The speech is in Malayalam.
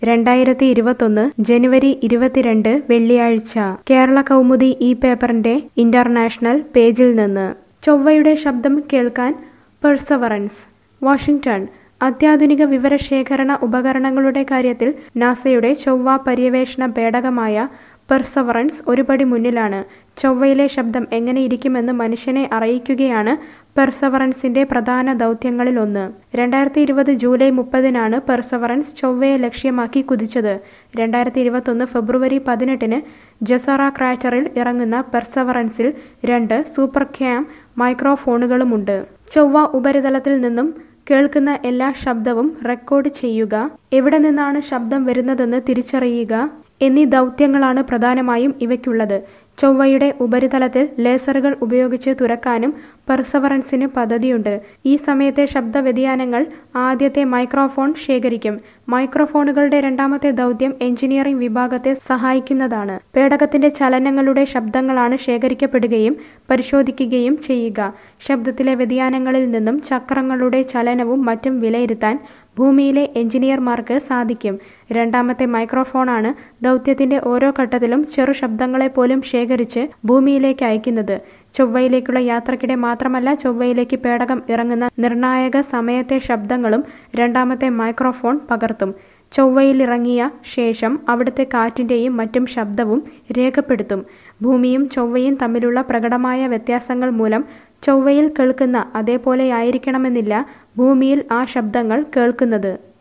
രണ്ടായിരത്തി ഇരുപത്തൊന്ന് ജനുവരി ഇരുപത്തിരണ്ട് വെള്ളിയാഴ്ച കേരള കൗമുദി ഈ പേപ്പറിന്റെ ഇന്റർനാഷണൽ പേജിൽ നിന്ന് ചൊവ്വയുടെ ശബ്ദം കേൾക്കാൻ പെർസവറൻസ് വാഷിംഗ്ടൺ അത്യാധുനിക വിവരശേഖരണ ഉപകരണങ്ങളുടെ കാര്യത്തിൽ നാസയുടെ ചൊവ്വ പര്യവേഷണ പേടകമായ പെർസവറൻസ് ഒരുപടി മുന്നിലാണ് ചൊവ്വയിലെ ശബ്ദം എങ്ങനെയിരിക്കുമെന്ന് മനുഷ്യനെ അറിയിക്കുകയാണ് പെർസവറൻസിന്റെ പ്രധാന ദൗത്യങ്ങളിലൊന്ന് രണ്ടായിരത്തി ഇരുപത് ജൂലൈ മുപ്പതിനാണ് പെർസവറൻസ് ചൊവ്വയെ ലക്ഷ്യമാക്കി കുതിച്ചത് രണ്ടായിരത്തി ഇരുപത്തൊന്ന് ഫെബ്രുവരി പതിനെട്ടിന് ജസറ ക്രാറ്ററിൽ ഇറങ്ങുന്ന പെർസവറൻസിൽ രണ്ട് സൂപ്പർ ക്യാം മൈക്രോഫോണുകളുമുണ്ട് ചൊവ്വ ഉപരിതലത്തിൽ നിന്നും കേൾക്കുന്ന എല്ലാ ശബ്ദവും റെക്കോർഡ് ചെയ്യുക എവിടെ നിന്നാണ് ശബ്ദം വരുന്നതെന്ന് തിരിച്ചറിയുക എന്നീ ദൗത്യങ്ങളാണ് പ്രധാനമായും ഇവയ്ക്കുള്ളത് ചൊവ്വയുടെ ഉപരിതലത്തിൽ ലേസറുകൾ ഉപയോഗിച്ച് തുറക്കാനും പെർസവറൻസിന് പദ്ധതിയുണ്ട് ഈ സമയത്തെ ശബ്ദ വ്യതിയാനങ്ങൾ ആദ്യത്തെ മൈക്രോഫോൺ ശേഖരിക്കും മൈക്രോഫോണുകളുടെ രണ്ടാമത്തെ ദൗത്യം എഞ്ചിനീയറിംഗ് വിഭാഗത്തെ സഹായിക്കുന്നതാണ് പേടകത്തിന്റെ ചലനങ്ങളുടെ ശബ്ദങ്ങളാണ് ശേഖരിക്കപ്പെടുകയും പരിശോധിക്കുകയും ചെയ്യുക ശബ്ദത്തിലെ വ്യതിയാനങ്ങളിൽ നിന്നും ചക്രങ്ങളുടെ ചലനവും മറ്റും വിലയിരുത്താൻ ഭൂമിയിലെ എഞ്ചിനീയർമാർക്ക് സാധിക്കും രണ്ടാമത്തെ മൈക്രോഫോണാണ് ദൗത്യത്തിന്റെ ഓരോ ഘട്ടത്തിലും ചെറു ശബ്ദങ്ങളെ പോലും ശേഖരിച്ച് ഭൂമിയിലേക്ക് അയക്കുന്നത് ചൊവ്വയിലേക്കുള്ള യാത്രക്കിടെ മാത്രമല്ല ചൊവ്വയിലേക്ക് പേടകം ഇറങ്ങുന്ന നിർണായക സമയത്തെ ശബ്ദങ്ങളും രണ്ടാമത്തെ മൈക്രോഫോൺ പകർത്തും ചൊവ്വയിലിറങ്ങിയ ശേഷം അവിടുത്തെ കാറ്റിന്റെയും മറ്റും ശബ്ദവും രേഖപ്പെടുത്തും ഭൂമിയും ചൊവ്വയും തമ്മിലുള്ള പ്രകടമായ വ്യത്യാസങ്ങൾ മൂലം ചൊവ്വയിൽ കേൾക്കുന്ന അതേപോലെയായിരിക്കണമെന്നില്ല ഭൂമിയിൽ ആ ശബ്ദങ്ങൾ കേൾക്കുന്നത്